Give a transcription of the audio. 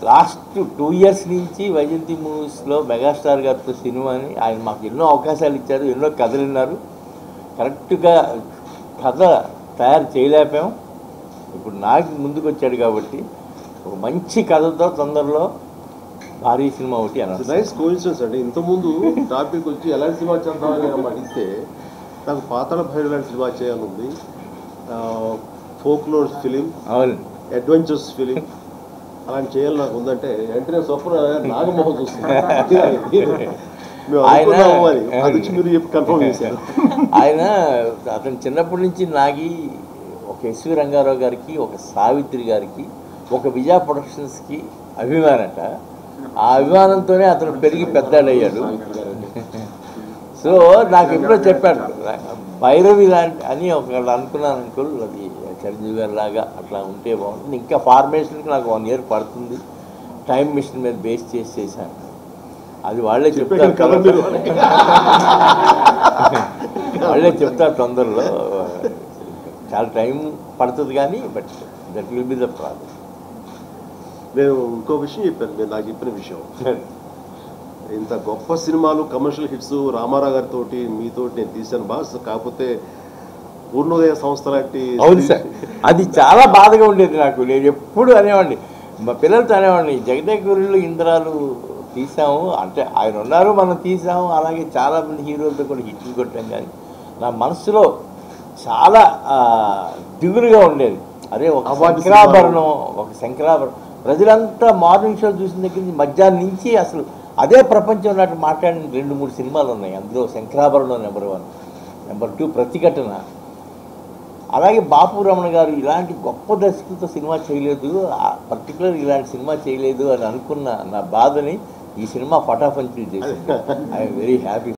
last two years నుంచి వైజయంతి మూవీస్లో megastar గారితో సినిమాని ఆయన మాకు ఎన్నో అవకాశాలు ఇచ్చారు ఎన్నో కథలు విన్నారు కరెక్ట్గా కథ తయారు చేయలేకపోయాం ఇప్పుడు నాకు ముందుకు వచ్చాడు కాబట్టి ఒక మంచి కథతో తొందరలో భారీ సినిమా ఒకటి అనౌన్స్ నైస్ కోయిన్సిడెన్స్ అండి ఇంతకుముందు టాపిక్ వచ్చి ఎలాంటి సినిమా చేద్దామని ఏమో అడిగితే నాకు పాతాళ భైరు లాంటి సినిమా చేయాలనుంది ఫోక్లోర్ ఫిలిం అవును అడ్వెంచర్స్ ఫిలిం అలాంటి చేయాలి నాకు ఉందంటే వెంటనే స్వప్న నాగమోహన్ చూస్తుంది మేము ఆయన- అనుకున్నాము అని అది వచ్చి మీరు చెప్పి కన్ఫర్మ్ చేశారు ఆయన అతను చిన్నప్పటి నుంచి నాగి ఒక ఎస్వి రంగారావు గారికి ఒక సావిత్రి గారికి ఒక విజయ ప్రొడక్షన్స్కి అభిమానట ఆ అభిమానంతోనే అతను పెరిగి పెద్దాడయ్యాడు సో నాకు ఎప్పుడో చెప్పాడు భైరవి లాంటి అని ఒకళ్ళు అనుకున్నాను అంకుల్ అది చిరంజీవి గారి లాగా అట్లా ఉంటే బాగుంటుంది ఇంకా ఫార్మేషన్కి నాకు వన్ ఇయర్ పడుతుంది టైం మిషన్ మీద బేస్ చేసి చేశాను అది వాళ్ళే చెప్తారు కథ మీరు వాళ్ళే చెప్తారు తొందరలో చాలా టైం పడుతుంది కానీ but that will be the problem నేను ఇంకో విషయం చెప్పాను మీరు నాకు చెప్పిన విషయం ఇంత గొప్ప సినిమాలు కమర్షియల్ హిట్స్ రామారావు గారితో మీతో నేను తీశాను బాస్ కాకపోతే పూర్ణోదయ సంస్థ లాంటి అవును సార్ అది చాలా బాధగా ఉండేది నాకు నేను ఎప్పుడు అనేవాడిని మా పిల్లలతో అనేవాడిని జగదేగురులు ఇంద్రాలు తీసాము అంటే ఆయన ఉన్నారు మనం తీసాము అలాగే చాలా మంది హీరోలతో కూడా హిట్లు కొట్టాం కానీ నా మనసులో చాలా ఆ, దిగులుగా ఉండేది అదే ఒక అవార్డు శంకరాభరణం ఒక శంకరాభరణం ప్రజలంతా మార్నింగ్ షో చూసిన దగ్గర నుంచి మధ్యాహ్నం నుంచి అసలు అదే ప్రపంచం ఉన్నట్టు మాట్లాడిన రెండు మూడు సినిమాలు ఉన్నాయి అందులో Sankarabharanam number one number two Pratighatana అలాగే బాపు రమణ గారు ఇలాంటి గొప్ప దర్శకులతో సినిమా చేయలేదు పర్టికులర్ ఇలాంటి సినిమా చేయలేదు అని అనుకున్న నా బాధని ఈ సినిమా పటాపంచలు చేసింది ఐఎమ్ వెరీ హ్యాపీ